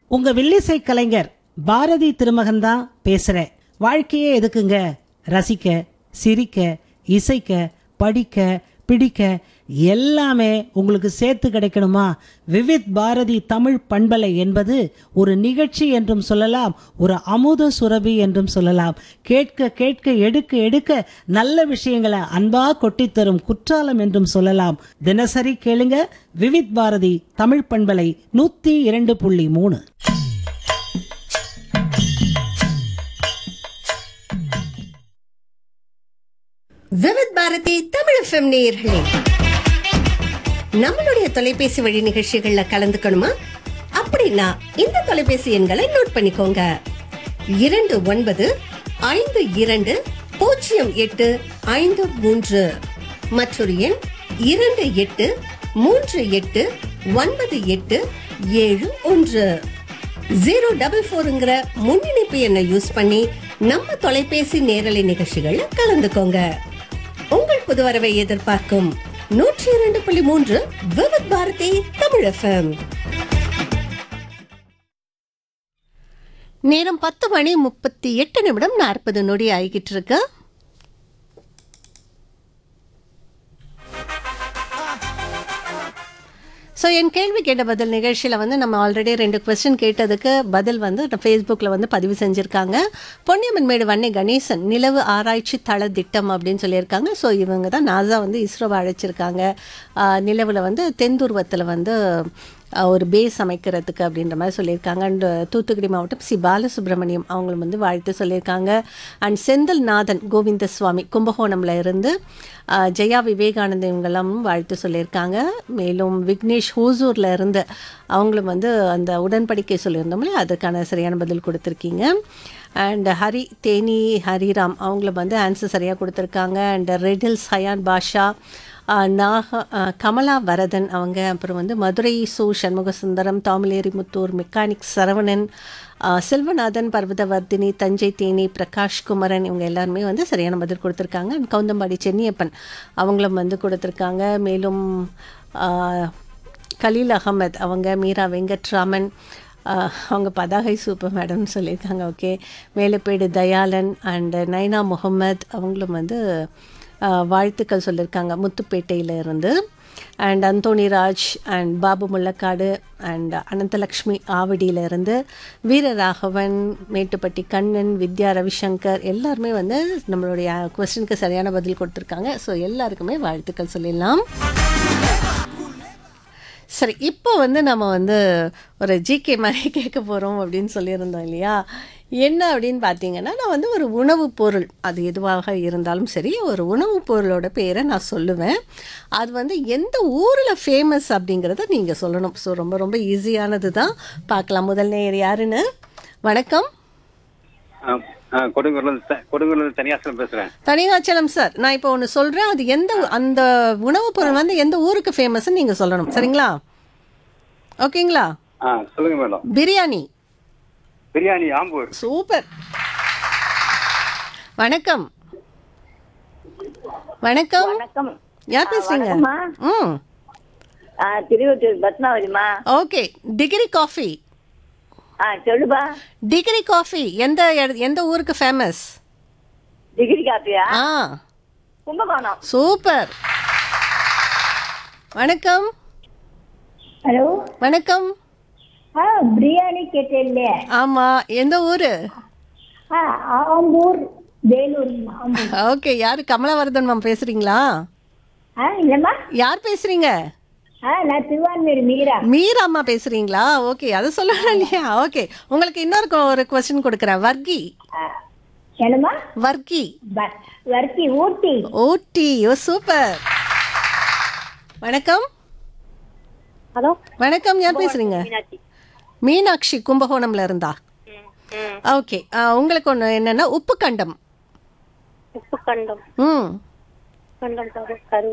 உங்க வில்லிசை கலைஞர் பாரதி திருமகன் தான் பேசுறேன் வாழ்க்கையே எதுக்குங்க ரசிக்க சிரிக்க இசைக்க படிக்க பிடிக்க எல்லாமே உங்களுக்கு சேர்த்து கிடைக்கணுமா விவித் பாரதி தமிழ் பண்பலை என்பது ஒரு நிகழ்ச்சி என்றும் சொல்லலாம் ஒரு அமுத சுரபி என்றும் சொல்லலாம் கேட்க கேட்க எடுக்க எடுக்க நல்ல விஷயங்களை அன்பா கொட்டித் தரும் குற்றாலம் என்றும் சொல்லலாம் தினசரி கேளுங்க விவித் பாரதி தமிழ் பண்பலை நூத்தி இரண்டு புள்ளி மூணு விவித் பாரதி தமிழ் எஃப்எம் நேயர்களே நம்மளுடைய தொலைபேசி வழி நிகழ்ச்சிகள்ல கலந்துக்கணுமா அப்படின்னா இந்த தொலைபேசி எண்களை நோட் பண்ணிக்கோங்க இரண்டு ஒன்பது ஐந்து இரண்டு பூஜ்ஜியம் எட்டு ஐந்து மூன்று மற்றொரு எண் இரண்டு எட்டு மூன்று எட்டு ஒன்பது எட்டு ஏழு ஒன்று ஜீரோ டபுள் ஃபோருங்கிற முன்னிணைப்பு எண்ணை யூஸ் பண்ணி நம்ம தொலைபேசி நேரலை நிகழ்ச்சிகள்ல கலந்துக்கோங்க உங்கள் புது வரவை எதிர்பார்க்கும் நூற்றி இரண்டு புள்ளி மூன்று விவித் பாரதி தமிழ் எஃப்எம் நேரம் பத்து மணி முப்பத்தி எட்டு நிமிடம் நாற்பது நொடி ஆகிட்டு இருக்கு ஸோ என் கேள்வி கேட்ட பதில் நிகழ்ச்சியில் வந்து நம்ம ஆல்ரெடி ரெண்டு கொஸ்டின் கேட்டதுக்கு பதில் வந்து ஃபேஸ்புக்கில் வந்து பதிவு செஞ்சுருக்காங்க பொன்னியம்மன் மேடு வன்னை கணேசன் நிலவு ஆராய்ச்சி தள திட்டம் அப்படின்னு சொல்லியிருக்காங்க ஸோ இவங்க தான் நாசா வந்து இஸ்ரோவை அழைச்சிருக்காங்க ஆஹ் நிலவில் வந்து தென்துருவத்தில் வந்து ஆஹ் ஒரு பேஸ் அமைக்கிறதுக்கு அப்படின்ற மாதிரி சொல்லியிருக்காங்க அண்ட் தூத்துக்குடி மாவட்டம் சி பாலசுப்ரமணியம் அவங்களும் வந்து வாழ்த்து சொல்லியிருக்காங்க அண்ட் செந்தில் நாதன் கோவிந்தசுவாமி கும்பகோணம்ல இருந்து ஆஹ் ஜெயா விவேகானந்தன் இவங்கெல்லாம் வாழ்த்து சொல்லியிருக்காங்க மேலும் விக்னேஷ் ஹோசூர்ல இருந்து அவங்களும் வந்து அந்த உடன்படிக்கை சொல்லியிருந்தோம்ல அதுக்கான சரியான பதில் கொடுத்துருக்கீங்க அண்ட் ஹரி தேனி ஹரிராம் அவங்களும் வந்து ஆன்சர் சரியாக கொடுத்துருக்காங்க அண்ட் ரெடில்ஸ் ஹயான் பாஷா ஆஹ் நாக ஆஹ் கமலா வரதன் அவங்க அப்புறம் வந்து மதுரை சு சண்முக சுந்தரம் தாமலேரி முத்தூர் மெக்கானிக் சரவணன் ஆஹ் செல்வநாதன் பர்வதவர்தினி தஞ்சை தேனி பிரகாஷ் குமரன் இவங்க எல்லாருமே வந்து சரியான பதில் கொடுத்துருக்காங்க And கவுந்தம்பாடி சென்னியப்பன் அவங்களும் வந்து கொடுத்துருக்காங்க மேலும் ஆஹ் கலீல் அகமத் அவங்க மீரா வெங்கட்ராமன் ஆஹ் அவங்க பதாகை சூப்பர் மேடம்னு சொல்லியிருக்காங்க ஓகே மேலப்பேடு தயாளன் அண்ட் நைனா முகமது அவங்களும் வந்து ஆஹ் வாழ்த்துக்கள் சொல்லியிருக்காங்க முத்துப்பேட்டையில இருந்து and Anthonyraj and Babu Mullakadu and Ananthalakshmi ஆவடியில இருந்து வீரராகவன் மேட்டுப்பட்டி கண்ணன் வித்யா ரவிசங்கர் எல்லாருமே வந்து நம்மளுடைய கொஸ்டினுக்கு சரியான பதில் கொடுத்துருக்காங்க ஸோ எல்லாருக்குமே வாழ்த்துக்கள் சொல்லிடலாம் சரி இப்போ வந்து நம்ம வந்து ஒரு ஜிகே மாதிரி கேட்க போகிறோம் அப்படின்னு சொல்லியிருந்தோம் இல்லையா என்ன அப்படின்னு பார்த்தீங்கன்னா நான் வந்து ஒரு உணவுப் பொருள் அது எதுவாக இருந்தாலும் சரி ஒரு உணவுப் பொருளோட பேரை நான் சொல்லுவேன் அது வந்து எந்த ஊரில் ஃபேமஸ் அப்படிங்கிறத நீங்கள் சொல்லணும் ஸோ ரொம்ப ரொம்ப ஈஸியானது தான் பார்க்கலாம் முதல் நேயர் யாருன்னு வணக்கம் கொடுங்கூர்ல கொடுங்கூர்ல தனியாசலம் பேசுறேன் தனிகாச்சலம் சார் நான் இப்போ ஒன்று சொல்கிறேன் அது எந்த அந்த உணவுப் பொருள் வந்து எந்த ஊருக்கு ஃபேமஸ்ன்னு நீங்கள் சொல்லணும் சரிங்களா ஓகேங்களா ஆ சொல்லுங்க மேடம் பிரியாணி பிரியாணி ஆம்பூர் சூப்பர் வணக்கம் வணக்கம் வணக்கம் யார் பேசுறீங்க வணக்கம்மா. ம் ஆ, திருவொற்றியூர் பத்மாவதிமா ஓகே டிகிரி காஃபி ஆ சொல்லுப்பா டிகிரி காஃபி எந்த இட- எந்த ஊருக்கு ஃபேமஸ் டிகிரி காப்பியா ஆ கும்பகோணம் சூப்பர் வணக்கம் ஹலோ வணக்கம் ஆ பிரியாணி கேட்டேன் ஆமா எந்த ஊரு ஆ ஆம்பூர் வேலூர் ஆம்பூர் ஓகே யாரு கமலவர்தன் மேம் பேசுறீங்களா ஆ இல்லைம்மா யார் பேசுறீங்க ஆ நான் திருவான்மீர் மீரா மீரா அம்மா பேசுறீங்களா ஓகே அதை சொல்லலாம் இல்லையா ஓகே உங்களுக்கு இன்னொரு கொ- ஒரு கொஸ்டின் கொடுக்குறேன் வர்க்கி ஆ, என்னம்மா வர்க்கி ப- வர்க்கி ஊட்டி ஓடி ஓ சூப்பர் வணக்கம் ஹலோ வணக்கம் யார் பேசுறீங்க மீனாட்சி மீனாட்சி கும்பகோணம்ல இருந்தா ஓகே உங்களுக்கு ஒன்று என்னன்னா உப்பு கண்டம் உப்பு கண்டம் ம் கண்டம் கரு